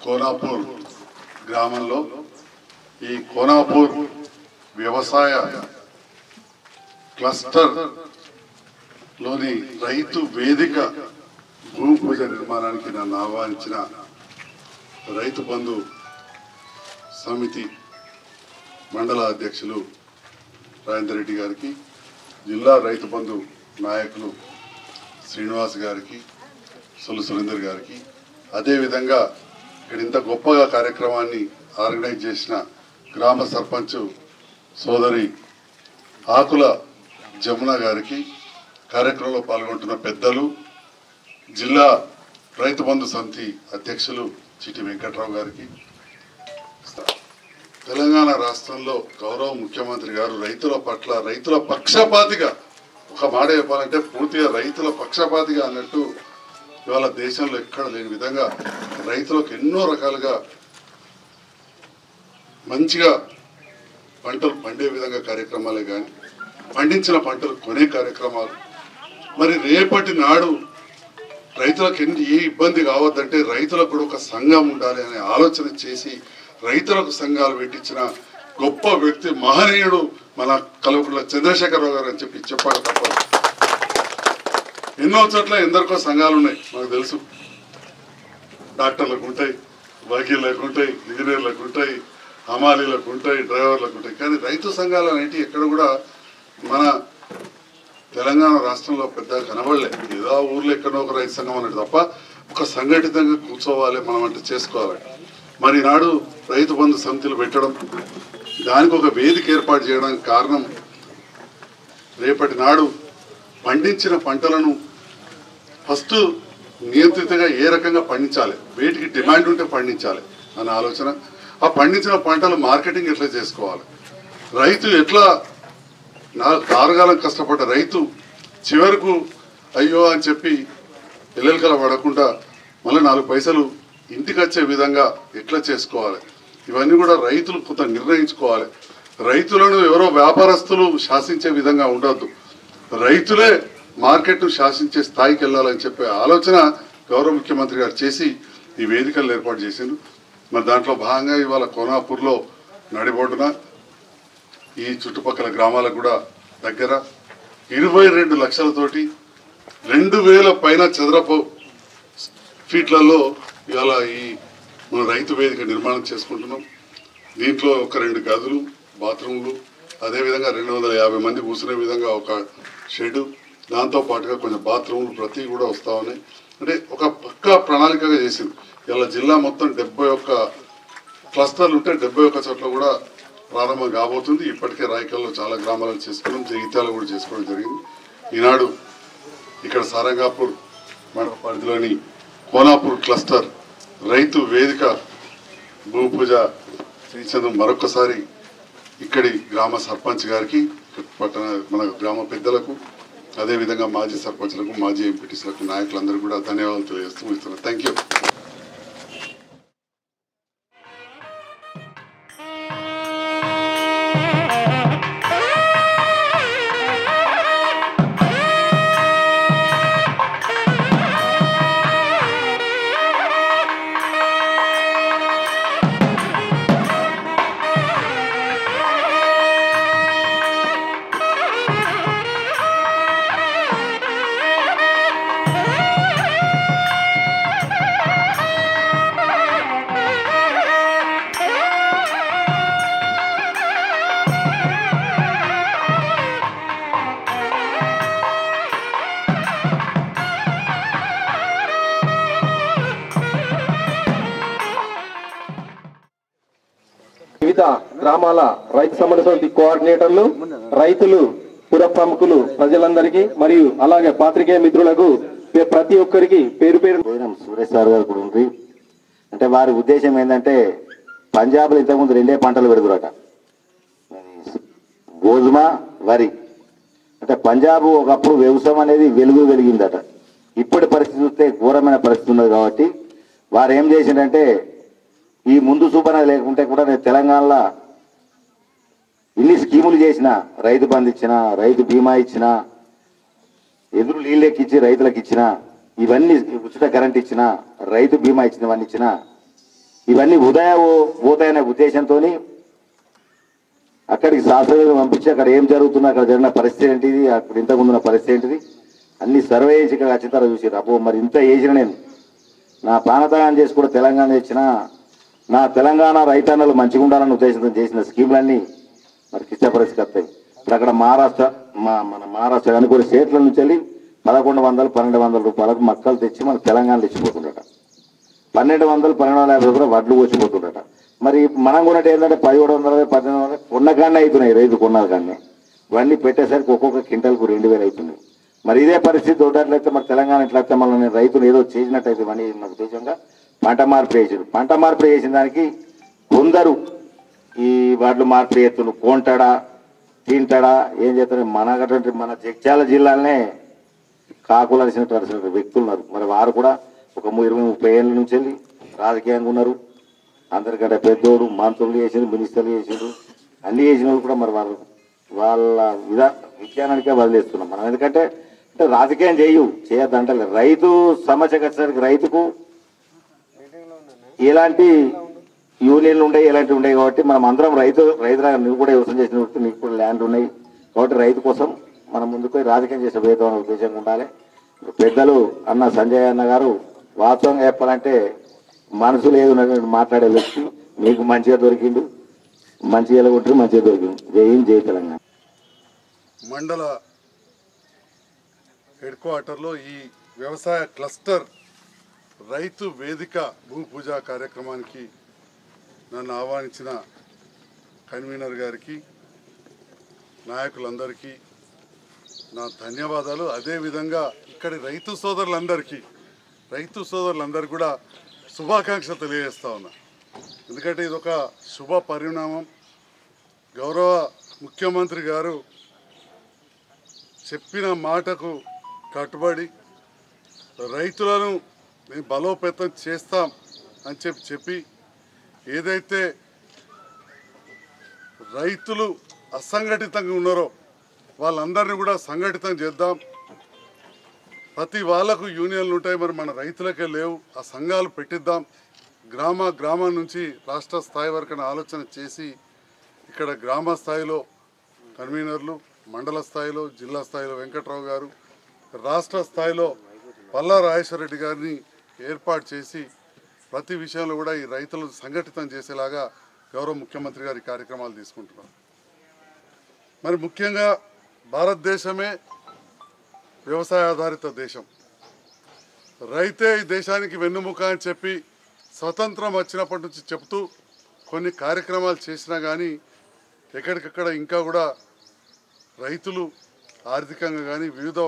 కోనాపూర్ గ్రామంలో ఈ కోనాపూర్ వ్యవసాయ క్లస్టర్ లోని రైతు వేదిక భూమి పూజ నిర్మాణానికి నన్ను ఆహ్వానించిన రైతు బంధు సమితి మండల అధ్యక్షులు రాజేందర్ రెడ్డి గారికి జిల్లా రైతు బంధు నాయకులు శ్రీనివాస్ గారికి సొల్లు సురేందర్ గారికి అదేవిధంగా ఇక్కడ ఇంత గొప్పగా కార్యక్రమాన్ని ఆర్గనైజ్ చేసిన గ్రామ సర్పంచ్ సోదరి ఆకుల జమున గారికి కార్యక్రమంలో పాల్గొంటున్న పెద్దలు జిల్లా రైతు బంధు సమితి అధ్యక్షులు చిటి వెంకట్రావు గారికి తెలంగాణ రాష్ట్రంలో గౌరవ ముఖ్యమంత్రి గారు రైతుల పట్ల రైతుల పక్షపాతిగా ఒక మాట చెప్పాలంటే పూర్తిగా రైతుల పక్షపాతిగా అన్నట్టు ఇవాళ దేశంలో ఎక్కడ లేని విధంగా రైతులకు ఎన్నో రకాలుగా మంచిగా పంటలు పండే విధంగా కార్యక్రమాలే కానీ పండించిన పంటలు కొనే కార్యక్రమాలు మరి రేపటి నాడు రైతులకు ఎన్ని ఏ ఇబ్బంది కావద్దంటే రైతులకు కూడా ఒక సంఘం ఉండాలి అనే ఆలోచన చేసి రైతులకు సంఘాలు పెట్టించిన గొప్ప వ్యక్తి మహనీయుడు మన కలవకుల చంద్రశేఖరరావు గారు అని చెప్పి చెప్పాక తప్పదు ఎన్నో చోట్ల ఎందరికో సంఘాలు ఉన్నాయి మనకు తెలుసు డాక్టర్లకు ఉంటాయి వకీళ్ళకు ఉంటాయి ఇంజనీర్లకు ఉంటాయి హమాలీలకు ఉంటాయి డ్రైవర్లకు ఉంటాయి కానీ రైతు సంఘాలు అనేటివి ఎక్కడ కూడా మన తెలంగాణ రాష్ట్రంలో పెద్ద కనబడలే ఏదో ఆ ఊర్లో ఎక్కడో ఒక రైతు సంఘం అన్నట్టు తప్ప ఒక సంఘటితంగా కూర్చోవాలి మనం అంటే చేసుకోవాలి మరి నాడు రైతు బంధు సమితులు పెట్టడం దానికి ఒక వేదిక ఏర్పాటు చేయడానికి కారణం రేపటి నాడు పండించిన పంటలను ఫస్ట్ నియంత్రితంగా ఏ రకంగా పండించాలి వేటికి డిమాండ్ ఉంటే పండించాలి అనే ఆలోచన ఆ పండించిన పంటలు మార్కెటింగ్ ఎట్లా చేసుకోవాలి రైతు ఎట్లా నా- నాలుగాలం కష్టపడ్డ రైతు చివరకు అయ్యో అని చెప్పి ఎల్లెలకల పడకుండా మళ్ళీ నాలుగు పైసలు ఇంటికి వచ్చే విధంగా ఎట్లా చేసుకోవాలి ఇవన్నీ కూడా రైతులు కొంత నిర్ణయించుకోవాలి రైతులను ఎవరో వ్యాపారస్తులు శాసించే విధంగా ఉండొద్దు రైతులే మార్కెట్ శాసించే స్థాయికి వెళ్ళాలని చెప్పే ఆలోచన గౌరవ ముఖ్యమంత్రి గారు చేసి ఈ వేదికలు ఏర్పాటు చేసిండు మరి దాంట్లో భాగంగా ఇవాళ కోనాపూర్లో నడిబొడ్డున ఈ చుట్టుపక్కల గ్రామాలకు కూడా దగ్గర ఇరవై రెండు లక్షలతోటి రెండు వేల పైన చదరపు ఫీట్లలో ఇవాళ ఈ మన రైతు వేదిక నిర్మాణం చేసుకుంటున్నాం దీంట్లో ఒక రెండు గదులు బాత్రూమ్లు అదేవిధంగా రెండు వందల యాభై మంది కూర్చునే విధంగా ఒక షెడ్ దాంతో పాటుగా కొంచెం బాత్రూమ్లు ప్రతి కూడా వస్తా ఉన్నాయి అంటే ఒక పక్కా ప్రణాళికగా చేసింది ఇలా జిల్లా మొత్తం డెబ్బై ఒక్క క్లస్టర్లు ఉంటే డెబ్బై ఒక్క చోట్ల కూడా ప్రారంభం కాబోతుంది ఇప్పటికే రాయకల్లో చాలా గ్రామాలను చేసుకున్నాం జగిత్యాలు కూడా చేసుకోవడం జరిగింది ఈనాడు ఇక్కడ సారంగాపూర్ మండల పరిధిలోని కోనాపూర్ క్లస్టర్ రైతు వేదిక భూమి పూజ చేయించడం మరొకసారి ఇక్కడి గ్రామ సర్పంచ్ గారికి పట్టణ మన గ్రామ పెద్దలకు అదేవిధంగా మాజీ సర్పంచ్లకు మాజీ ఎంపీటీసీలకు నాయకులందరూ కూడా ధన్యవాదాలు తెలియజేస్తూ ముగిస్తున్నాను థ్యాంక్ యూ వివిధ గ్రామాల రైతు సంబంధ సమితి కోఆర్డినేటర్లు రైతులు పుర ప్రముఖులు ప్రజలందరికీ మరియు అలాగే పాత్రికేయ మిత్రులకు పే- ప్రతి ఒక్కరికి పేరు పేరు భోజనం సురేష్ సార్ గారు కూడా ఉంది అంటే వారి ఉద్దేశం ఏంటంటే పంజాబ్లో ఇంతకుముందు రెండే పంటలు పెడుతురట గోధుమ వరి అంటే పంజాబ్ ఒకప్పుడు వ్యవసాయం అనేది వెలుగు వెలిగిందట ఇప్పటి పరిస్థితి చూస్తే ఘోరమైన పరిస్థితి ఉన్నది కాబట్టి వారు ఏం చేసిందంటే ఈ ముందు చూపన లేకుంటే కూడా నేను తెలంగాణలో ఇన్ని స్కీములు చేసిన రైతు బంధు ఇచ్చిన రైతు బీమా ఇచ్చిన ఎదురు నీళ్ళకి ఇచ్చి రైతులకు ఇచ్చిన ఇవన్నీ ఉచిత కరెంట్ ఇచ్చిన రైతు బీమా ఇచ్చినవన్నీ ఇచ్చిన ఇవన్నీ ఉదయ పోతాయనే ఉద్దేశంతో అక్కడికి శాస్త్రవేత్త పంపించి అక్కడ ఏం జరుగుతుందో అక్కడ జరిగిన పరిస్థితి ఏంటిది అక్కడ ఇంతకుముందున్న పరిస్థితి ఏంటిది అన్ని సర్వే చేసి ఇక్కడ ఖచ్చితంగా చూసారు అబ్బో మరి ఇంత చేసిన నేను నా ప్రాణత్యాగం చేసి కూడా తెలంగాణ తెచ్చిన నా తెలంగాణ రైతన్నలు మంచిగా ఉండాలన్న ఉద్దేశంతో చేసిన స్కీములన్నీ మరి కిష్ట పరిస్థితి వస్తాయి ఇప్పుడు అక్కడ మహారాష్ట్ర మా మన మహారాష్ట్ర కానీ కొన్ని స్టేట్ల నుంచి వెళ్ళి పదకొండు వందలు పన్నెండు వందల రూపాయలకు మక్కలు తెచ్చి మన తెలంగాణ తెచ్చిపోతుండట పన్నెండు వందలు పన్నెండు వందల యాభై రూపాయలు వడ్లు వచ్చిపోతుండట మరి మనం కూడా ఏంటంటే పదిహేడు వందల పద్దెనిమిది వందల కొన్న కాడనే అవుతున్నాయి రైతు కొన్నది కానీ ఇవన్నీ పెట్టేసరికి ఒక్కొక్క క్వింటల్కు రెండు వేలు అవుతున్నాయి మరి ఇదే పరిస్థితి తోటట్లయితే మరి తెలంగాణ ఎట్లయితే మళ్ళీ నేను రైతులు ఏదో చేసినట్టయితే ఇవన్నీ నా ఉద్దేశంగా పంట మార్పిడి చేసారు పంట మార్పిడి చేసిన దానికి కొందరు ఈ వడ్లు మార్పిడి చేస్తున్నారు కొంటాడా తింటాడా ఏం చేస్తారు మన అటువంటి మన జగిత్యాల జిల్లాలనే కాకులు అరిసినట్టు అరిసినట్టు వ్యక్తులు ఉన్నారు మరి వారు కూడా ఒక ము- ఇరవై ముప్పై ఏళ్ళ నుంచి వెళ్ళి రాజకీయంగా ఉన్నారు అందరికంటే పెద్దోడు మంత్రులు చేసిండు మినిస్టర్లు చేసిండు అన్ని చేసిన వాళ్ళు కూడా మరి వారు వాళ్ళ విధా విజ్ఞానానికే వదిలేస్తున్నాం మనం ఎందుకంటే అంటే రాజకీయం చేయు చేయొద్దంటే రైతు సమస్యకు వచ్చేసరికి రైతుకు ఎలాంటి యూనియన్లు ఉన్నాయి ఎలాంటివి ఉన్నాయి కాబట్టి మనం అందరం రైతు రైతులాగా నువ్వు కూడా వ్యవసాయం చేసిన వ్యక్తి, నీకు కూడా ల్యాండ్ ఉన్నాయి కాబట్టి రైతు కోసం మనం ముందుకు పోయి రాజకీయం చేసే భేదం అనే ఉద్దేశంగా ఉండాలి ఇప్పుడు పెద్దలు అన్న సంజయ్ అన్న గారు వాస్తవంగా చెప్పాలంటే మనసులో ఏది ఉన్నటువంటి మాట్లాడే వ్యక్తి మీకు మంచిగా దొరికిండు మంచిగా ఎలగొట్టు మంచిగా దొరికిండు జై హింద్ జై తెలంగాణ మండల హెడ్ క్వార్టర్లో ఈ వ్యవసాయ క్లస్టర్ రైతు వేదిక భూ పూజ కార్యక్రమానికి నన్ను ఆహ్వానించిన కన్వీనర్ గారికి నాయకులందరికీ నా ధన్యవాదాలు అదేవిధంగా ఇక్కడి రైతు సోదరులందరికీ రైతు సోదరులందరికీ కూడా శుభాకాంక్షలు తెలియజేస్తా ఉన్నా ఎందుకంటే ఇది ఒక శుభ పరిణామం గౌరవ ముఖ్యమంత్రి గారు చెప్పిన మాటకు కట్టుబడి రైతులను మేము బలోపేతం చేస్తాం అని చెప్పి చెప్పి ఏదైతే రైతులు అసంఘటితంగా ఉన్నారో వాళ్ళందరినీ కూడా సంఘటితం చేద్దాం ప్రతి వాళ్ళకు యూనియన్లు ఉంటాయి మరి మన రైతులకే లేవు ఆ సంఘాలు పెట్టిద్దాం గ్రామ గ్రామం నుంచి రాష్ట్ర స్థాయి వరకు ఆలోచన చేసి ఇక్కడ గ్రామ స్థాయిలో కన్వీనర్లు మండల స్థాయిలో జిల్లా స్థాయిలో వెంకట్రావు గారు రాష్ట్ర స్థాయిలో పల్లా రాజేశ్వర రెడ్డి గారిని ఏర్పాటు చేసి ప్రతి విషయంలో కూడా ఈ రైతులను సంఘటితం చేసేలాగా గౌరవ ముఖ్యమంత్రి గారి కార్యక్రమాలు తీసుకుంటున్నారు మరి ముఖ్యంగా భారతదేశమే వ్యవసాయ ఆధారిత దేశం రైతే ఈ దేశానికి వెన్నుముక అని చెప్పి స్వతంత్రం వచ్చినప్పటి నుంచి చెప్తూ కొన్ని కార్యక్రమాలు చేసినా కానీ ఎక్కడికక్కడ ఇంకా కూడా రైతులు ఆర్థికంగా కానీ వివిధ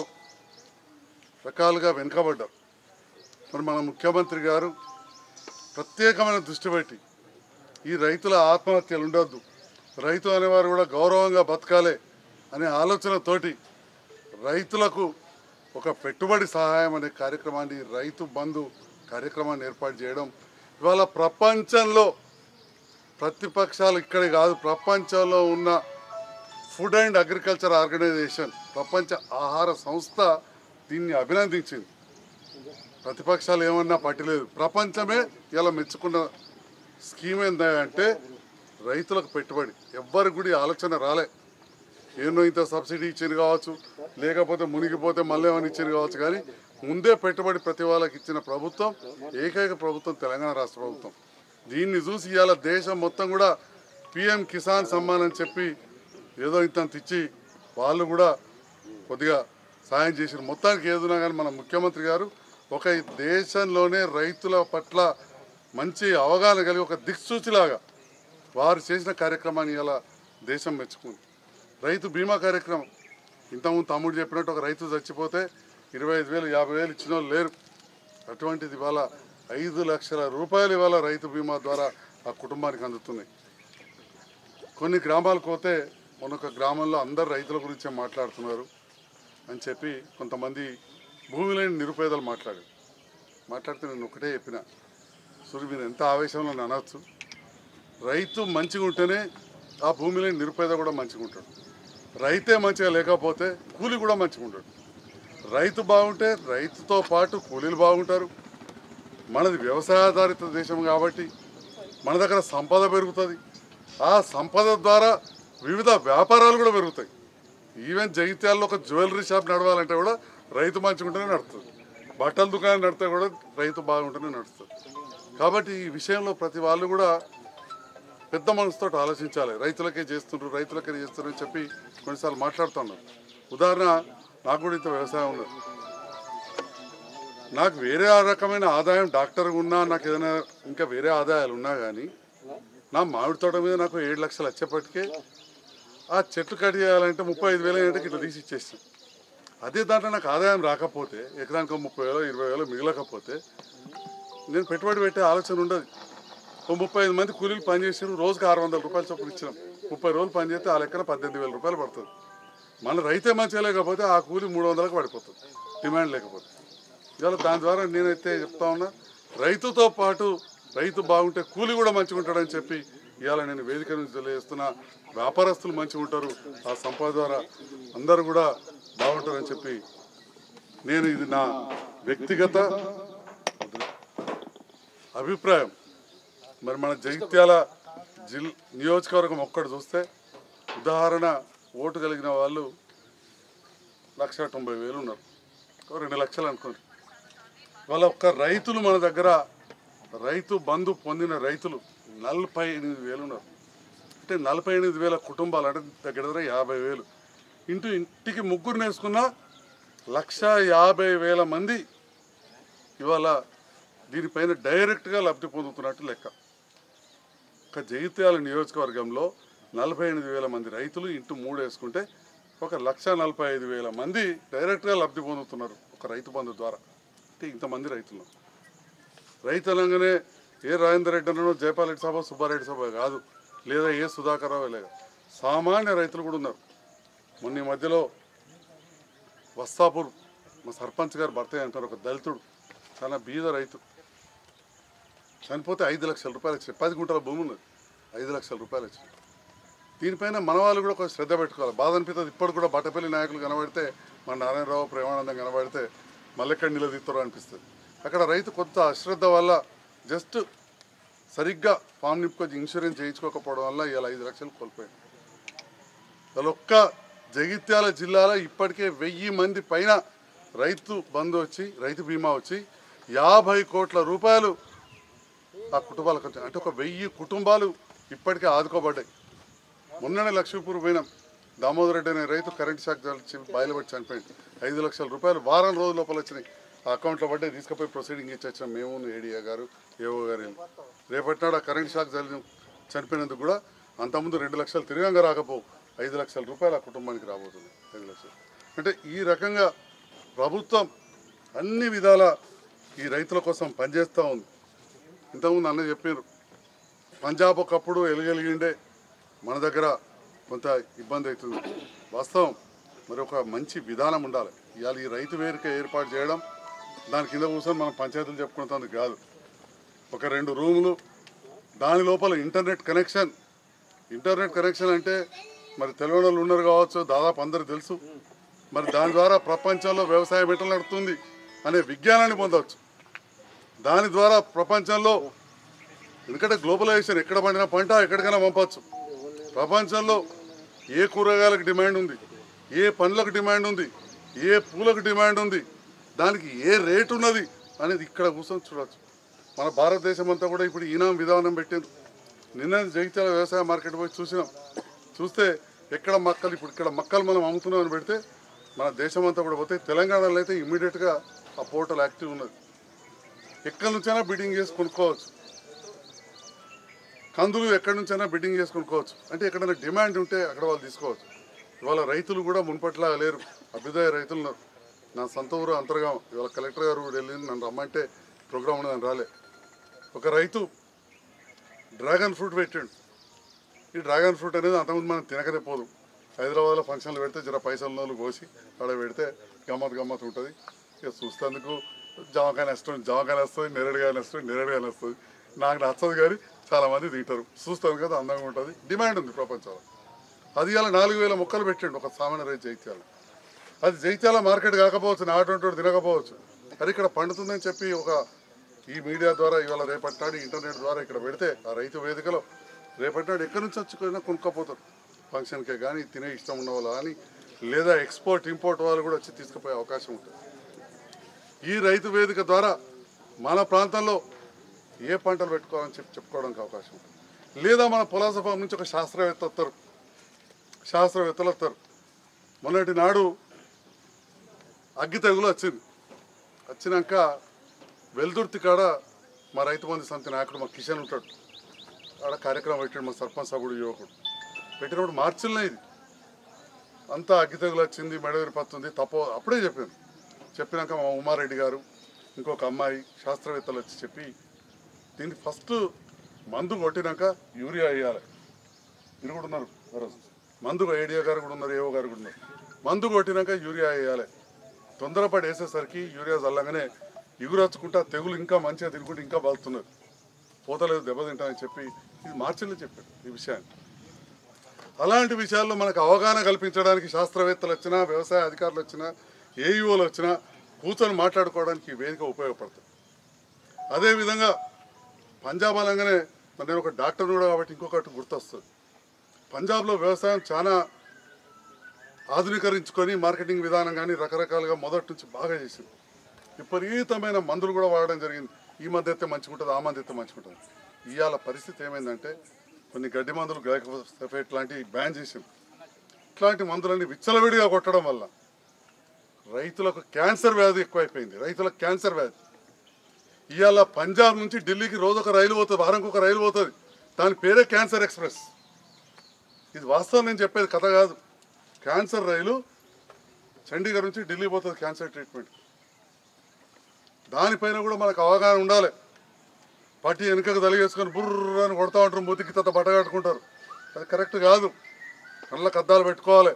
రకాలుగా వెనుకబడ్డారు మరి మన ముఖ్యమంత్రి గారు ప్రత్యేకమైన దృష్టి పెట్టి ఈ రైతుల ఆత్మహత్యలు ఉండొద్దు రైతు అనేవారు కూడా గౌరవంగా బతకాలి అనే ఆలోచనతోటి రైతులకు ఒక పెట్టుబడి సహాయం అనే కార్యక్రమాన్ని రైతు బంధు కార్యక్రమాన్ని ఏర్పాటు చేయడం ఇవాళ ప్రపంచంలో ప్రతిపక్షాలు ఇక్కడే కాదు ప్రపంచంలో ఉన్న ఫుడ్ అండ్ అగ్రికల్చర్ ఆర్గనైజేషన్ ప్రపంచ ఆహార సంస్థ దీన్ని అభినందించింది ప్రతిపక్షాలు ఏమన్నా పట్టలేదు ప్రపంచమే ఇలా మెచ్చుకున్న స్కీమ్ ఏంటంటే రైతులకు పెట్టుబడి ఎవ్వరికి కూడా ఈ ఆలోచన రాలే ఏమో ఇంత సబ్సిడీ ఇచ్చింది కావచ్చు లేకపోతే మునిగిపోతే మళ్ళీ ఏమైనా ఇచ్చింది కావచ్చు కానీ ముందే పెట్టుబడి ప్రతి వాళ్ళకి ఇచ్చిన ప్రభుత్వం ఏకైక ప్రభుత్వం తెలంగాణ రాష్ట్ర ప్రభుత్వం దీన్ని చూసి ఇవాళ దేశం మొత్తం కూడా పిఎం కిసాన్ సమ్మాన్ అని చెప్పి ఏదో ఇంత ఇచ్చి వాళ్ళు కూడా కొద్దిగా సాయం చేసిన మొత్తానికి ఏదున్నా కానీ మన ముఖ్యమంత్రి గారు ఒక ఈ దేశంలోనే రైతుల పట్ల మంచి అవగాహన కలిగి ఒక దిక్సూచిలాగా వారు చేసిన కార్యక్రమాన్ని ఇలా దేశం మెచ్చుకుంది రైతు బీమా కార్యక్రమం ఇంతకుముందు తమ్ముడు చెప్పినట్టు ఒక రైతు చచ్చిపోతే ఇరవై ఐదు వేలు యాభై వేలు ఇచ్చిన వాళ్ళు లేరు అటువంటిది ఇవాళ ఐదు లక్షల రూపాయలు ఇవాళ రైతు బీమా ద్వారా ఆ కుటుంబానికి అందుతున్నాయి కొన్ని గ్రామాలకు పోతే మొన్న ఒక గ్రామంలో అందరు రైతుల గురించే మాట్లాడుతున్నారు అని చెప్పి కొంతమంది భూమి లేని నిరుపేదలు మాట్లాడారు మాట్లాడితే నేను ఒకటే చెప్పిన సూర్యు మీరు ఎంత ఆవేశంలో నన్ను అనొచ్చు రైతు మంచిగా ఉంటేనే ఆ భూమి లేని నిరుపేద కూడా మంచిగా ఉంటాడు రైతే మంచిగా లేకపోతే కూలి కూడా మంచిగా ఉంటాడు రైతు బాగుంటే రైతుతో పాటు కూలీలు బాగుంటారు మనది వ్యవసాయాధారిత దేశం కాబట్టి మన దగ్గర సంపద పెరుగుతుంది ఆ సంపద ద్వారా వివిధ వ్యాపారాలు కూడా పెరుగుతాయి ఈవెన్ జగిత్యాలలో ఒక జ్యువెలరీ షాప్ నడవాలంటే కూడా రైతు మంచిగా ఉంటేనే నడుస్తుంది బట్టల దుకాణం నడితే కూడా రైతు బాగుంటేనే నడుస్తుంది కాబట్టి ఈ విషయంలో ప్రతి వాళ్ళు కూడా పెద్ద మనసుతో ఆలోచించాలి రైతులకే చేస్తుండ్రు రైతులకే చేస్తున్నారు అని చెప్పి కొన్నిసార్లు మాట్లాడుతున్నారు ఉదాహరణ నాకు కూడా ఇంత వ్యవసాయం ఉన్నది నాకు వేరే ఆ రకమైన ఆదాయం డాక్టర్ ఉన్నా నాకు ఏదైనా ఇంకా వేరే ఆదాయాలు ఉన్నా కానీ నా మామిడి తోట మీద నాకు ఏడు లక్షలు వచ్చేప్పటికే ఆ చెట్లు కట్ చేయాలంటే ముప్పై ఐదు వేల ఏంటంటే ఇట్లా తీసి ఇచ్చేస్తాం అదే దాంట్లో నాకు ఆదాయం రాకపోతే ఎకరానికి ఒక ముప్పై వేలు ఇరవై వేలు మిగలకపోతే నేను పెట్టుబడి పెట్టే ఆలోచన ఉండదు ఓ ముప్పై ఐదు మంది కూలీలు పనిచేసారు రోజుకి ఆరు వందల రూపాయలు చొప్పున ఇచ్చినాం ముప్పై రోజులు పని చేస్తే ఆ లెక్కన పద్దెనిమిది వేల రూపాయలు పడుతుంది మన రైతే మంచిగా లేకపోతే ఆ కూలి మూడు వందలకు పడిపోతుంది డిమాండ్ లేకపోతే ఇవాళ దాని ద్వారా నేనైతే చెప్తా ఉన్నా రైతుతో పాటు రైతు బాగుంటే కూలి కూడా మంచిగా ఉంటాడని చెప్పి ఇవాళ నేను వేదిక నుంచి తెలియజేస్తున్నా వ్యాపారస్తులు మంచిగా ఉంటారు ఆ సంపద ద్వారా అందరూ కూడా బాగుంటారని చెప్పి నేను ఇది నా వ్యక్తిగత అభిప్రాయం మరి మన జగిత్యాల జిల్ నియోజకవర్గం ఒక్కటి చూస్తే ఉదాహరణ ఓటు కలిగిన వాళ్ళు లక్ష తొంభై వేలు ఉన్నారు ఓ రెండు లక్షలు అనుకోండి వాళ్ళ ఒక్క రైతులు మన దగ్గర రైతు బంధు పొందిన రైతులు నలభై ఎనిమిది వేలు ఉన్నారు అంటే నలభై ఎనిమిది వేల కుటుంబాలు అంటే దగ్గర దగ్గర యాభై వేలు ఇంటూ ఇంటికి ముగ్గురు నేసుకున్న లక్ష యాభై వేల మంది ఇవాళ దీనిపైన డైరెక్ట్గా లబ్ధి పొందుతున్నట్టు లెక్క ఒక జగిత్యాల నియోజకవర్గంలో నలభై ఎనిమిది వేల మంది రైతులు ఇంటూ మూడు వేసుకుంటే ఒక లక్ష నలభై ఐదు వేల మంది డైరెక్ట్గా లబ్ధి పొందుతున్నారు ఒక రైతు బంధు ద్వారా అంటే ఇంతమంది రైతులు రైతు అనగానే ఏ రాజేందర్ రెడ్డి అన్నో జయపాల్ రెడ్డి సభ సుబ్బారెడ్డి సభ కాదు లేదా ఏ సుధాకర్ రావు లేదు సామాన్య రైతులు కూడా ఉన్నారు మొన్న ఈ మధ్యలో వస్తాపూర్ మా సర్పంచ్ గారు భర్త అంటారు ఒక దళితుడు చాలా బీద రైతు చనిపోతే ఐదు లక్షల రూపాయలు వచ్చాయి పది గుంటల భూమి ఉన్నది ఐదు లక్షల రూపాయలు వచ్చాయి దీనిపైన మన వాళ్ళు కూడా కొంచెం శ్రద్ధ పెట్టుకోవాలి బాధ అనిపిస్తుంది ఇప్పుడు కూడా బట్టపల్లి నాయకులు కనబడితే మన నారాయణరావు ప్రేమానందం కనబడితే మల్లెక్కడ నిలదీస్తారో అనిపిస్తుంది అక్కడ రైతు కొంత అశ్రద్ధ వల్ల జస్ట్ సరిగ్గా ఫామ్ నింపుకొని ఇన్సూరెన్స్ చేయించుకోకపోవడం వల్ల ఇవాళ ఐదు లక్షలు కోల్పోయాడు వాళ్ళ ఒక్క జగిత్యాల జిల్లాలో ఇప్పటికే వెయ్యి మంది పైన రైతు బంధు వచ్చి రైతు బీమా వచ్చి యాభై కోట్ల రూపాయలు ఆ కుటుంబాలకు వచ్చాయి అంటే ఒక వెయ్యి కుటుంబాలు ఇప్పటికే ఆదుకోబడ్డాయి మొన్ననే లక్ష్మీపూర్ పోయినాం దామోదర్ రెడ్డి అనే రైతు కరెంట్ షాక్ తగిలించి బయలుపడి చనిపోయింది ఐదు లక్షల రూపాయలు వారం రోజుల లోపల వచ్చినాయి ఆ అకౌంట్లో పడ్డాయి తీసుకుపోయి ప్రొసీడింగ్ ఇచ్చి వచ్చాం మేము ఏడియా గారు ఏఓ గారు వెళ్ళి. రేపటి నాడు ఆ కరెంట్ షాక్ తగిలిన చనిపోయినందుకు కూడా అంతకుముందు రెండు లక్షలు తిరిగంగా రాకపోవు ఐదు లక్షల రూపాయలు ఆ కుటుంబానికి రాబోతుంది ఐదు లక్షలు అంటే ఈ రకంగా ప్రభుత్వం అన్ని విధాల ఈ రైతుల కోసం పనిచేస్తూ ఉంది ఇంతకుముందు అన్న చెప్పారు పంజాబ్ ఒకప్పుడు ఎలుగెలిగిండే మన దగ్గర కొంత ఇబ్బంది అవుతుంది వాస్తవం మరి ఒక మంచి విధానం ఉండాలి ఇవాళ ఈ రైతు వేదిక ఏర్పాటు చేయడం దాని కింద కూర్చొని మనం పంచాయతీలు చెప్పుకున్నందుకు కాదు ఒక రెండు రూములు దాని లోపల ఇంటర్నెట్ కనెక్షన్ ఇంటర్నెట్ కనెక్షన్ అంటే మరి తెలియని వాళ్ళు ఉన్నారు కావచ్చు దాదాపు అందరు తెలుసు మరి దాని ద్వారా ప్రపంచంలో వ్యవసాయం ఎట్లా నడుస్తుంది అనే విజ్ఞానాన్ని పొందవచ్చు దాని ద్వారా ప్రపంచంలో ఎందుకంటే గ్లోబలైజేషన్ ఎక్కడ పండిన పంట ఎక్కడికైనా పంపచ్చు ప్రపంచంలో ఏ కూరగాయలకు డిమాండ్ ఉంది ఏ పండ్లకు డిమాండ్ ఉంది ఏ పూలకు డిమాండ్ ఉంది దానికి ఏ రేటు ఉన్నది అనేది ఇక్కడ కూర్చొని చూడవచ్చు మన భారతదేశం అంతా కూడా ఇప్పుడు ఈనాం విధానం పెట్టింది నిన్న జగిత్యాల వ్యవసాయ మార్కెట్ పోయి చూసినాం చూస్తే ఎక్కడ మక్కలు ఇప్పుడు ఇక్కడ మక్కలు మనం అమ్ముతున్నామని పెడితే మన దేశం అంతా కూడా పోతే తెలంగాణలో అయితే ఇమ్మీడియట్గా ఆ పోర్టల్ యాక్టివ్ ఉన్నది ఎక్కడి నుంచైనా బిడ్డింగ్ చేసి కొనుక్కోవచ్చు కందులు ఎక్కడి నుంచైనా బిడ్డింగ్ చేసి కొనుక్కోవచ్చు అంటే ఎక్కడైనా డిమాండ్ ఉంటే అక్కడ వాళ్ళు తీసుకోవచ్చు ఇవాళ రైతులు కూడా మున్పట్లా లేరు అభ్యుదయ రైతులు ఉన్నారు నా సొంత ఊరు అంతర్గాం ఇవాళ కలెక్టర్ గారు కూడా వెళ్ళి నన్ను రమ్మంటే ప్రోగ్రామ్ ఉన్నదని రాలే ఒక రైతు డ్రాగన్ ఫ్రూట్ పెట్టాడు ఈ డ్రాగన్ ఫ్రూట్ అనేది అంతకుముందు మనం తినకనే పోదు హైదరాబాద్లో ఫంక్షన్లు పెడితే జర పైసలు నోళ్ళు కోసి ఆడ పెడితే గమ్మత్ గమ్మత్ ఉంటుంది ఇక చూస్తేందుకు జామకాయ వస్తుంది జామకాయ వస్తుంది నెరడుగాయలు వస్తుంది నెరడుగాయలు వస్తుంది నాకు నచ్చదు కానీ చాలామంది తింటారు చూస్తాను కదా అందంగా ఉంటుంది డిమాండ్ ఉంది ప్రపంచంలో అది ఇలా నాలుగు వేల మొక్కలు పెట్టండి ఒక సామాన్య రైతు జైత్యాల అది జైత్యాల మార్కెట్ కాకపోవచ్చు నాటువంటి తినకపోవచ్చు అది ఇక్కడ పండుతుందని చెప్పి ఒక ఈ మీడియా ద్వారా ఇవాళ రేపటి నాడు ఇంటర్నెట్ ద్వారా ఇక్కడ పెడితే ఆ రైతు వేదికలో రేపటి నాడు ఎక్కడి నుంచి వచ్చుకున్నా కొనుక్కపోతారు ఫంక్షన్కే కానీ తినే ఇష్టం ఉన్న వాళ్ళు కానీ లేదా ఎక్స్పోర్ట్ ఇంపోర్ట్ వాళ్ళు కూడా వచ్చి తీసుకుపోయే అవకాశం ఉంటుంది ఈ రైతు వేదిక ద్వారా మన ప్రాంతంలో ఏ పంటలు పెట్టుకోవాలని చెప్పి చెప్పుకోవడానికి అవకాశం ఉంటుంది లేదా మన పులాస ఫామ్ నుంచి ఒక శాస్త్రవేత్త వస్తారు శాస్త్రవేత్తలు వస్తారు మొన్నటి నాడు అగ్గి తెగులు వచ్చింది వచ్చినాక వెల్దుర్తి కాడ మా రైతు బంధు సమితి నాయకుడు మా కిషన్ ఉంటాడు ఆడ కార్యక్రమం పెట్టాడు మా సర్పంచ్ సభ్యుడు యువకుడు పెట్టినప్పుడు మార్చిలనే ఇది అంతా అగ్గి తెగులు వచ్చింది మెడవిరి పత్తుంది తప్పో అప్పుడే చెప్పాను చెప్పినాక మా ఉమారెడ్డి గారు ఇంకొక అమ్మాయి శాస్త్రవేత్తలు వచ్చి చెప్పి దీన్ని ఫస్ట్ మందు కొట్టినాక యూరియా వేయాలి మీరు కూడా ఉన్నారు ఆ రోజు మందు ఏడియో గారు కూడా ఉన్నారు ఏవో గారు కూడా ఉన్నారు మందు కొట్టినాక యూరియా వేయాలి తొందరపడి వేసేసరికి యూరియా చల్లగానే ఇగురచ్చుకుంటా తెగులు ఇంకా మంచిగా తిరుగుకుంటే ఇంకా బలుతున్నారు పోతలేదు దెబ్బతింటానని చెప్పి ఇది మార్చిలో చెప్పారు ఈ విషయాన్ని అలాంటి విషయాల్లో మనకు అవగాహన కల్పించడానికి శాస్త్రవేత్తలు వచ్చినా వ్యవసాయ అధికారులు వచ్చినా ఏఈఓలు వచ్చినా కూర్చొని మాట్లాడుకోవడానికి ఈ వేదిక ఉపయోగపడుతుంది అదేవిధంగా పంజాబ్ అనగానే మరి నేను ఒక డాక్టర్ కూడా కాబట్టి ఇంకొకటి గుర్తొస్తుంది పంజాబ్లో వ్యవసాయం చాలా ఆధునీకరించుకొని మార్కెటింగ్ విధానం కానీ రకరకాలుగా మొదటి నుంచి బాగా చేసింది విపరీతమైన మందులు కూడా వాడడం జరిగింది ఈ మధ్య అయితే మంచిగా ఉంటుంది ఆ మధ్య అయితే మంచిగా ఉంటుంది ఇవాళ పరిస్థితి ఏమైందంటే కొన్ని గడ్డి మందులు గ్లైకోసెఫేట్ లాంటివి బ్యాన్ చేసింది ఇట్లాంటి మందులన్నీ విచ్చలవిడిగా కొట్టడం వల్ల రైతులకు క్యాన్సర్ వ్యాధి ఎక్కువైపోయింది రైతులకు క్యాన్సర్ వ్యాధి ఇవాళ పంజాబ్ నుంచి ఢిల్లీకి రోజు ఒక రైలు పోతుంది వారంకి ఒక రైలు పోతుంది దాని పేరే క్యాన్సర్ ఎక్స్ప్రెస్ ఇది వాస్తవం నేను చెప్పేది కథ కాదు క్యాన్సర్ రైలు చండీగఢ్ నుంచి ఢిల్లీ పోతుంది క్యాన్సర్ ట్రీట్మెంట్ దానిపైన కూడా మనకు అవగాహన ఉండాలి పట్టి వెనుకకు తలిగేసుకొని బుర్ర అని కొడతా ఉంటారు మూతికి తత బట్ట కట్టుకుంటారు అది కరెక్ట్ కాదు కళ్ళకి అద్దాలు పెట్టుకోవాలి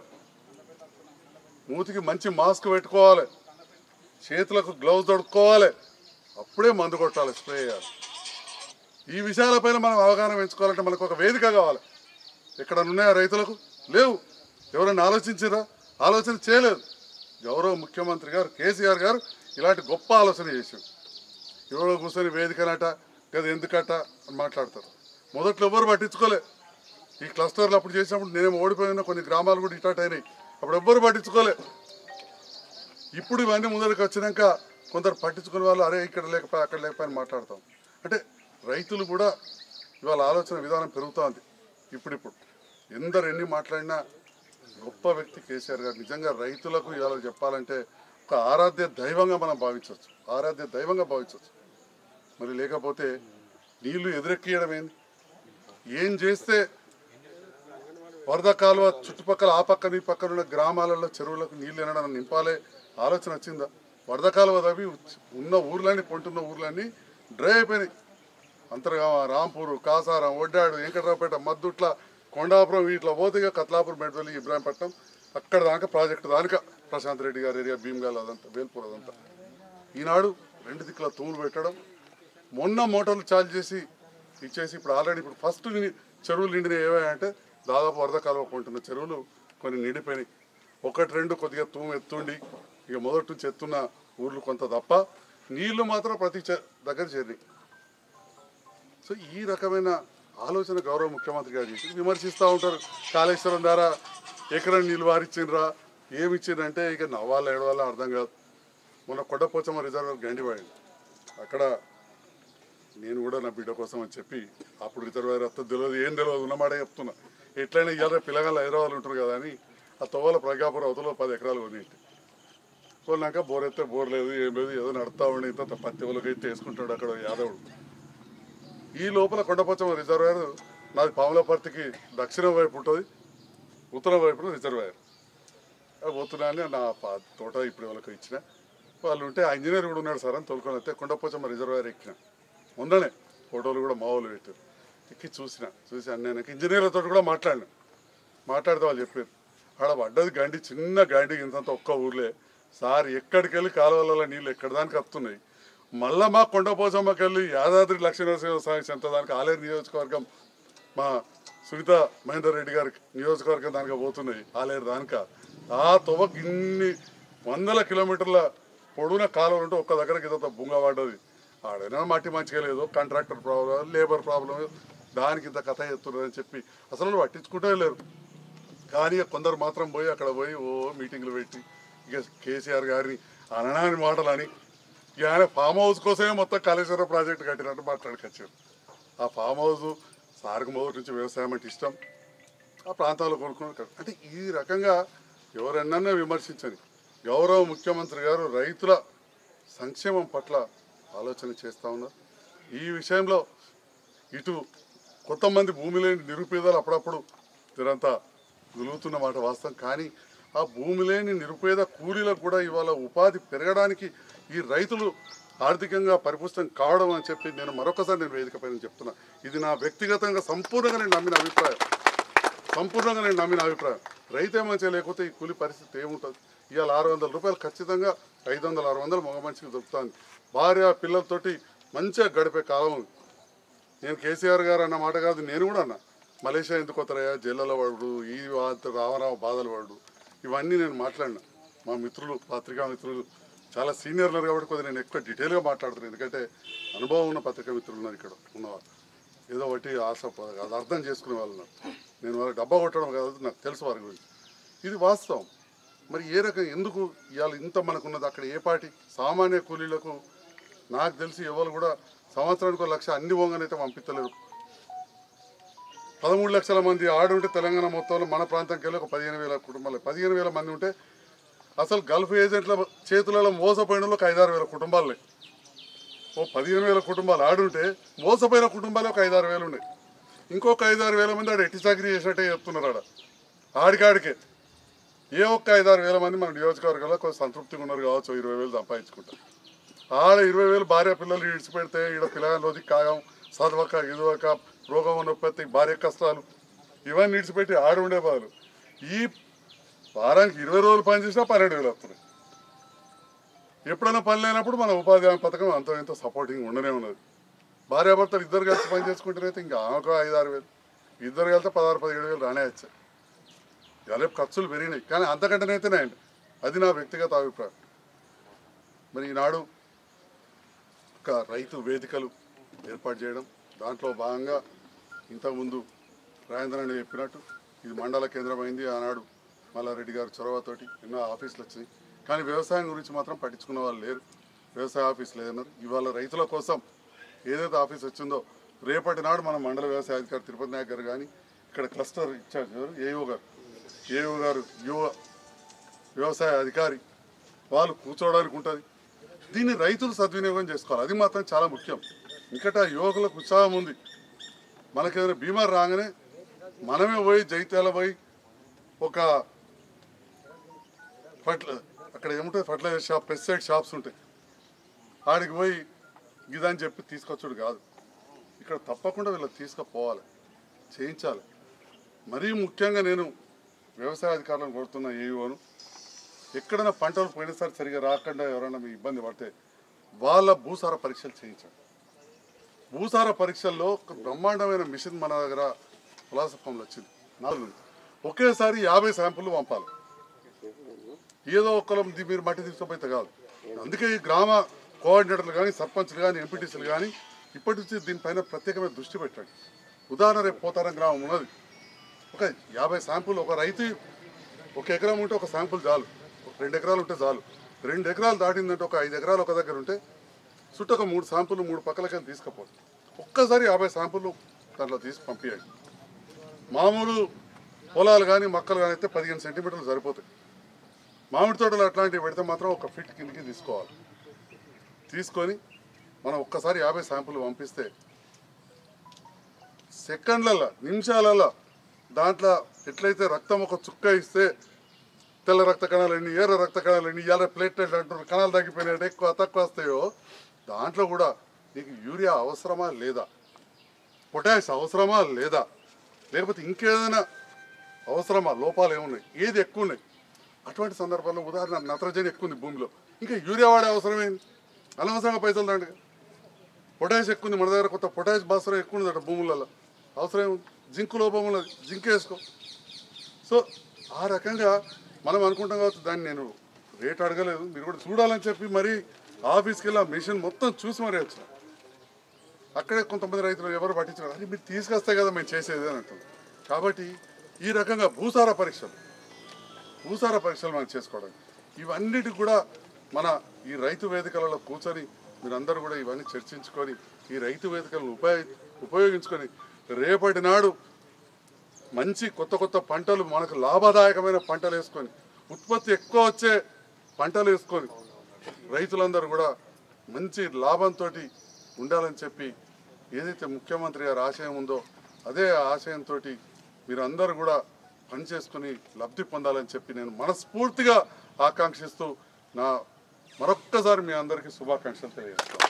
మూతికి మంచి మాస్క్ పెట్టుకోవాలి చేతులకు గ్లౌజ్ తొడుక్కోవాలి అప్పుడే మందు కొట్టాలి స్ప్రే చేయాలి ఈ విషయాలపైన మనం అవగాహన పెంచుకోవాలంటే మనకు ఒక వేదిక కావాలి ఎక్కడ ఉన్నాయా రైతులకు లేవు ఎవరైనా ఆలోచించారా ఆలోచన చేయలేదు గౌరవ ముఖ్యమంత్రి గారు కేసీఆర్ గారు ఇలాంటి గొప్ప ఆలోచన చేశారు ఎవరో కూర్చొని వేదికనట కదా ఎందుకట అని మాట్లాడతారు మొదట్లో ఎవరు పట్టించుకోలే ఈ క్లస్టర్లు అప్పుడు చేసినప్పుడు నేనేమో ఓడిపోయిన కొన్ని గ్రామాలు కూడా ఇటాట్ అయినాయి అప్పుడు ఎవ్వరు పట్టించుకోలే ఇప్పుడు ఇవన్నీ ముందరికి వచ్చినాక కొందరు పట్టించుకునే వాళ్ళు అరే ఇక్కడ లేకపోయి అక్కడ లేకపోయి అని మాట్లాడతాం అంటే రైతులు కూడా ఇవాళ ఆలోచన విధానం పెరుగుతోంది ఇప్పుడిప్పుడు ఎందరు ఎన్ని మాట్లాడినా గొప్ప వ్యక్తి కేసీఆర్ గారు నిజంగా రైతులకు ఇవాళ చెప్పాలంటే ఒక ఆరాధ్య దైవంగా మనం భావించవచ్చు ఆరాధ్య దైవంగా భావించవచ్చు మరి లేకపోతే నీళ్లు ఎదురెక్కియడం ఏంది ఏం చేస్తే వరద కాలువ చుట్టుపక్కల ఆ పక్కన ఈ పక్కన ఉన్న గ్రామాలలో చెరువులకు నీళ్లు ఎనడం నింపాలే ఆలోచన వచ్చిందా వరద కాలువ తవ్వి ఉన్న ఊర్లన్నీ పొంటున్న ఊర్లన్నీ డ్రై అయిపోయినాయి అంతర్గామ రాంపూరు కాసారం ఒడ్డాడు వెంకటరావుపేట మద్దుట్ల కొండాపురం వీటిలో పోతే కత్లాపూర్ మెడ్వెల్లి ఇబ్రాహీంపట్నం అక్కడ దాకా ప్రాజెక్టు దానిక ప్రశాంత్ రెడ్డి గారి ఏరియా భీమ్గాల్ అదంతా వేల్పూర్ అదంతా ఈనాడు రెండు దిక్కుల తూములు పెట్టడం మొన్న మోటార్లు చార్జ్ చేసి ఇచ్చేసి ఇప్పుడు ఆల్రెడీ ఇప్పుడు ఫస్ట్ ని- చెరువులు నిండినవి ఏవైనా దాదాపు వరద కాలువ కొంటున్న చెరువులు కొన్ని నిండిపోయినాయి ఒకటి రెండు కొద్దిగా తూము ఎత్తుండి ఇక మొదటి నుంచి ఎత్తున్న ఊర్లు కొంత తప్ప నీళ్లు మాత్రం ప్రతి చె- దగ్గర చేరినాయి సో ఈ రకమైన ఆలోచన గౌరవ ముఖ్యమంత్రి గారు చేసి విమర్శిస్తూ ఉంటారు కాళేశ్వరం ద్వారా ఎకరం నీళ్ళు వారిచ్చిండ్రా ఏమి ఇచ్చిండ్రంటే ఇక నవ్వాలా ఏడవాలా అర్థం కాదు మొన్న కొండపోచమ్మ రిజర్వర్ గండిపోయింది అక్కడ నేను కూడా నా బిడ్డ కోసం అని చెప్పి అప్పుడు రిజర్వాయర్ వస్తే తెలియదు ఏం తెలియదు ఉన్నమాట చెప్తున్నా ఎట్లయినా ఇవాళ పిల్లగాళ్ళు హైదరాబాద్ ఉంటారు కదా అని ఆ తొవ్వల ప్రజాపురం అవతల పది ఎకరాలు కొనేటి కొన్నాక బోర్ ఎత్తే బోర్ లేదు ఏం లేదు ఏదో నడుతా ఉండి ఇంత పత్తి వాళ్ళకి అయితే వేసుకుంటాడు అక్కడ యాదవుడు ఈ లోపల కొండపోచమ్మ రిజర్వాయర్ నాది పాములపర్తికి దక్షిణం వైపు ఉంటుంది ఉత్తరం వైపున రిజర్వాయర్ అది పోతున్నా అని నా పా- తోట ఇప్పుడు వాళ్ళకి ఇచ్చిన వాళ్ళు ఉంటే ఆ ఇంజనీర్ కూడా ఉన్నాడు సార్ అని తోలుకొని వస్తే కొండపోచమ్మ రిజర్వాయర్ ఎక్కిన ఉందనే ఫోటోలు కూడా మామూలు పెట్టారు ఎక్కి చూసిన చూసి అన్నాక ఇంజనీర్లతో కూడా మాట్లాడిన మాట్లాడితే వాళ్ళు చెప్పారు ఆడ పడ్డది గండి చిన్న గండి ఇంతంత ఒక్క ఊర్లే సార్ ఎక్కడికి వెళ్ళి కాలువల నీళ్ళు ఎక్కడి దానికి వస్తున్నాయి మళ్ళా మా కొండపోచమ్మకి వెళ్ళి యాదాద్రి లక్ష్మీనరసింహ స్వామి చెంత దానికి ఆలేరు నియోజకవర్గం మా సునీత మహేందర్ రెడ్డి గారి నియోజకవర్గం దానికి పోతున్నాయి ఆలేరు దానిక ఆ తొవ్వకి ఇన్ని వందల కిలోమీటర్ల పొడవున కాలువలు ఉంటే ఒక్క దగ్గర కింద బుంగ పడ్డది ఆడైనా మట్టి మంచిగా లేదు కాంట్రాక్టర్ ప్రాబ్లం లేబర్ ప్రాబ్లం దానికి ఇంత కథ ఎత్తున్నారని చెప్పి అసలు వాళ్ళు పట్టించుకుంటే లేరు కానీ కొందరు మాత్రం పోయి అక్కడ పోయి ఓ మీటింగ్లు పెట్టి ఇక కేసీఆర్ గారిని అననాని మాటలు అని ఇక ఆయన ఫామ్ హౌస్ కోసమే మొత్తం కాళేశ్వరం ప్రాజెక్ట్ కట్టినట్టు మాట్లాడుకొచ్చారు ఆ ఫామ్ హౌస్ సార్కు మొదటి నుంచి వ్యవసాయం అంటే ఇష్టం ఆ ప్రాంతాల్లో కొనుక్కుని అంటే ఈ రకంగా ఎవరన్నా విమర్శించని గౌరవ ముఖ్యమంత్రి గారు రైతుల సంక్షేమం పట్ల ఆలోచన చేస్తూ ఉన్నారు ఈ విషయంలో ఇటు కొంతమంది భూమి లేని నిరుపేదలు అప్పుడప్పుడు తిరంతా గులుగుతున్న మాట వాస్తవం కానీ ఆ భూమి లేని నిరుపేద కూలీలకు కూడా ఇవాళ ఉపాధి పెరగడానికి ఈ రైతులు ఆర్థికంగా పరిపుష్టం కావడం అని చెప్పి నేను మరొకసారి నేను వేదిక పైన చెప్తున్నా ఇది నా వ్యక్తిగతంగా సంపూర్ణంగా నేను నమ్మిన అభిప్రాయం సంపూర్ణంగా నేను నమ్మిన అభిప్రాయం రైతే మంచిగా లేకపోతే ఈ కూలి పరిస్థితి ఏముంటుంది ఇవాళ ఆరు వందల రూపాయలు ఖచ్చితంగా ఐదు వందల ఆరు వందలు మగ మనిషికి దొరుకుతుంది భార్య పిల్లలతోటి మంచిగా గడిపే కాలం ఉంది నేను కేసీఆర్ గారు అన్న మాట కాదు నేను కూడా అన్నా మలేషియా ఎందుకు వస్తారయ్యా జైళ్ళలో వాడు ఈ వా- రావరావ బాధలు వాడు ఇవన్నీ నేను మాట్లాడినా మా మిత్రులు పత్రికా మిత్రులు చాలా సీనియర్లు కాబట్టి కొద్దిగా నేను ఎక్కువ డీటెయిల్గా మాట్లాడుతున్నాను ఎందుకంటే అనుభవం ఉన్న పత్రికా మిత్రులు ఉన్నారు ఇక్కడ ఉన్నవాళ్ళు ఏదో ఒకటి ఆశ ప- అది అర్థం చేసుకునే వాళ్ళు ఉన్నారు నేను వాళ్ళకి డబ్బా కొట్టడం కాదు నాకు తెలుసు వారి గురించి ఇది వాస్తవం మరి ఏ రకం ఎందుకు ఇవాళ ఇంత మనకున్నది అక్కడ ఏ పాటి సామాన్య కూలీలకు నాకు తెలిసి ఎవరు కూడా సంవత్సరానికి ఒక లక్ష అన్ని వంగనైతే పంపించలేరు పదమూడు లక్షల మంది ఆడుంటే తెలంగాణ మొత్తంలో మన ప్రాంతంకి వెళ్ళి ఒక పదిహేను వేల కుటుంబాలు పదిహేను వేల మంది ఉంటే అసలు గల్ఫ్ ఏజెంట్ల చేతులలో మోసపోయిన వాళ్ళు ఒక ఐదారు వేల కుటుంబాలే ఓ పదిహేను వేల కుటుంబాలు ఆడుంటే మోసపోయిన కుటుంబాలు ఒక ఐదారు వేలు ఉన్నాయి ఇంకొక ఐదారు వేల మంది ఆడ ఎట్టి చాకరీ చేసినట్టే చెప్తున్నారు ఆడ ఆడికాడికే ఏ ఒక్క ఐదారు వేల మంది మన నియోజకవర్గంలో కొంచెం సంతృప్తిగా ఉన్నారు కావచ్చు ఓ ఇరవై వేలు సంపాదించుకుంటారు ఆడ ఇరవై వేలు భార్య పిల్లలు ఇడిచిపెడితే ఈడ పిల్లగాని రోజు కాగం చదవక ఇదవక రోగం నొప్పి భార్య కష్టాలు ఇవన్నీ ఇడిచిపెట్టి ఆడ ఉండే బదులు ఈ వారానికి ఇరవై రోజులు పని చేసినా పన్నెండు వేలు వస్తున్నాయి ఎప్పుడైనా పని లేనప్పుడు మన ఉపాధి హామీ పథకం అంత ఎంతో సపోర్టింగ్ ఉండనే ఉన్నది భార్యాభర్తలు ఇద్దరు కలిసి పని చేసుకుంటేనైతే ఇంకా ఆమెకు ఐదు ఆరు వేలు ఇద్దరు కలిస్తే పదహారు పదిహేడు వేలు రానే వచ్చాయి ఇవాళ ఖర్చులు పెరిగినాయి కానీ అంతకంటేనైతేనే అండి అది నా వ్యక్తిగత అభిప్రాయం మరి ఈనాడు ఒక రైతు వేదికలు ఏర్పాటు చేయడం దాంట్లో భాగంగా ఇంతకుముందు రాజేంద్ర అని చెప్పినట్టు ఇది మండల కేంద్రమైంది ఆనాడు మల్లారెడ్డి గారి చొరవతోటి ఎన్నో ఆఫీసులు వచ్చినాయి కానీ వ్యవసాయం గురించి మాత్రం పట్టించుకున్న వాళ్ళు లేరు వ్యవసాయ ఆఫీస్ లేదన్నారు ఇవాళ రైతుల కోసం ఏదైతే ఆఫీస్ వచ్చిందో రేపటి నాడు మన మండల వ్యవసాయ అధికారి తిరుపతి నాయక్ గారు కానీ ఇక్కడ క్లస్టర్ ఇన్ఛార్జ్ గారు ఏఓ గారు ఏఓ గారు యువ వ్యవసాయ అధికారి వాళ్ళు కూర్చోవడానికి ఉంటుంది దీన్ని రైతులు సద్వినియోగం చేసుకోవాలి అది మాత్రం చాలా ముఖ్యం ఇంకట యువకులకు ఉత్సాహం ఉంది మనకేదైనా బీమా రాగానే మనమే పోయి జైత్యాల పోయి ఒక ఫర్టిల అక్కడ ఏముంటుంది ఫర్టిలైజర్ షాప్ పెస్టిసైడ్ షాప్స్ ఉంటాయి ఆడికి పోయి ఇదని చెప్పి తీసుకొచ్చుడు కాదు ఇక్కడ తప్పకుండా వీళ్ళకి తీసుకుపోవాలి చేయించాలి మరీ ముఖ్యంగా నేను వ్యవసాయ అధికారులను కోరుతున్న ఏఈఓను ఎక్కడైనా పంటలు పోయినసారి సరిగా రాకుండా ఎవరైనా మీ ఇబ్బంది పడితే వాళ్ళ భూసార పరీక్షలు చేయించండి భూసార పరీక్షల్లో ఒక బ్రహ్మాండమైన మిషన్ మన దగ్గర ఫలాసఫంలో వచ్చింది నాలుగు ఒకేసారి యాభై శాంపుల్ పంపాలి ఏదో ఒక్కరు మీరు మట్టి తీసుకుపోతే కాదు అందుకే ఈ గ్రామ కోఆర్డినేటర్లు కానీ సర్పంచ్లు కానీ ఎంపీటీసీలు కానీ ఇప్పటి నుంచి దీనిపైన ప్రత్యేకమైన దృష్టి పెట్టండి ఉదాహరణ రేపు పోతారం గ్రామం ఉన్నది ఒక యాభై శాంపుల్ ఒక రైతు ఒక ఎకరం ఉంటే ఒక శాంపుల్ చాలు ఒక రెండు ఎకరాలు ఉంటే చాలు రెండు ఎకరాలు దాటిందంటే ఒక ఐదు ఎకరాలు ఒక దగ్గర ఉంటే చుట్టూ ఒక మూడు శాంపుల్ మూడు పక్కలకి తీసుకుపోదు ఒక్కసారి యాభై శాంపుల్ దాంట్లో తీసి పంపించండి మామూలు పొలాలు కానీ మొక్కలు కానీ అయితే పదిహేను సెంటీమీటర్లు సరిపోతాయి మామిడి తోటలు అట్లాంటివి పెడితే మాత్రం ఒక ఫిట్ కిందకి తీసుకోవాలి తీసుకొని మనం ఒక్కసారి యాభై శాంపుల్ పంపిస్తే సెకండ్లలో నిమిషాలలో దాంట్లో ఎట్లయితే రక్తం ఒక చుక్క ఇస్తే తెల్ల రక్త కణాలు ఎన్ని ఎర్ర రక్త కణాలు ఎన్ని ఎర్ర ప్లేట్లెట్ అంటారు కణాలు తగ్గిపోయినట్టు ఎక్కువ తక్కువ వస్తాయో దాంట్లో కూడా నీకు యూరియా అవసరమా లేదా పొటాష్ అవసరమా లేదా లేకపోతే ఇంకేదైనా అవసరమా లోపాలు ఏమున్నాయి ఏది ఎక్కువ ఉన్నాయి అటువంటి సందర్భాల్లో ఉదాహరణ నత్రజని ఎక్కువ ఉంది భూమిలో ఇంకా యూరియా వాడే అవసరం ఏంది అనవసరంగా పైసలు దండగా పొటాష్ ఎక్కువ ఉంది మన దగ్గర కొత్త పొటాష్ భాస్వరం ఎక్కువ ఉంది అట భూములలో అవసరం ఏముంది జింక్ లోపం ఉన్నది జింక్ వేసుకో సో ఆ రకంగా మనం అనుకుంటాం కాబట్టి దాన్ని నేను రేట్ అడగలేదు మీరు కూడా చూడాలని చెప్పి మరి ఆఫీస్కి వెళ్ళి ఆ మిషన్ మొత్తం చూసి మరీ వచ్చిన అక్కడే కొంతమంది రైతులు ఎవరు పట్టించారు అది మీరు తీసుకొస్తే కదా మేము చేసేది అని అంటాం కాబట్టి ఈ రకంగా భూసార పరీక్షలు భూసార పరీక్షలు మనం చేసుకోవడం ఇవన్నిటి కూడా మన ఈ రైతు వేదికలలో కూర్చొని మీరందరూ కూడా ఇవన్నీ చర్చించుకొని ఈ రైతు వేదికలను ఉపయోగి ఉపయోగించుకొని రేపటి నాడు మంచి కొత్త కొత్త పంటలు మనకు లాభదాయకమైన పంటలు వేసుకొని ఉత్పత్తి ఎక్కువ వచ్చే పంటలు వేసుకొని రైతులందరూ కూడా మంచి లాభంతో ఉండాలని చెప్పి ఏదైతే ముఖ్యమంత్రి గారి ఆశయం ఉందో అదే ఆశయంతో మీరందరూ కూడా పనిచేసుకుని లబ్ధి పొందాలని చెప్పి నేను మనస్ఫూర్తిగా ఆకాంక్షిస్తూ నా మరొక్కసారి మీ అందరికీ శుభాకాంక్షలు తెలియజేస్తాను